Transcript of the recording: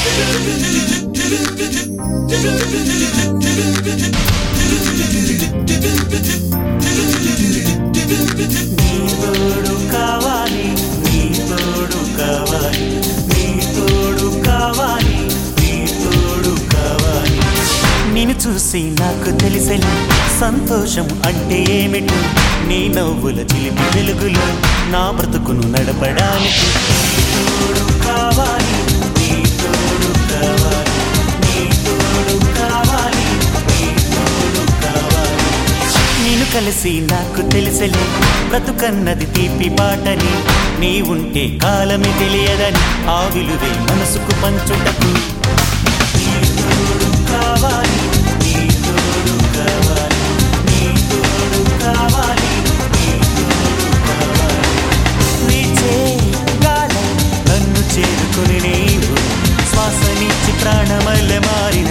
నీ తోడు కావాలి నీ తోడు కావాలి నీ తోడు కావాలి నీ తోడు కావాలి నిన్ను చూసి నాకు తెలిసెను సంతోషం అంటే ఏమిటో నీ నవ్వుల చిలిపి వెలుగులో నా బ్రతుకును నడపడానికి నీ తోడు కావాలి నీ తోడు కావాలి నీ తోడు కావాలి నీ తోడు కావాలి నేను కలిసి నాకు తెలిసలే బ్రతుకన్నది తీపి బాటని నీ ఉంటే కాలమే తెలియదని ఆ విలువే మనసుకు పంచుటకు నీ తోడు కావాలి నీ తోడు కావాలి నీ తోడు కావాలి నీ తోడు కావాలి వీచే గాలం నన్ను చేరుకుని నీవు శ్వాసనిచ్చి ప్రాణమల్లె మారి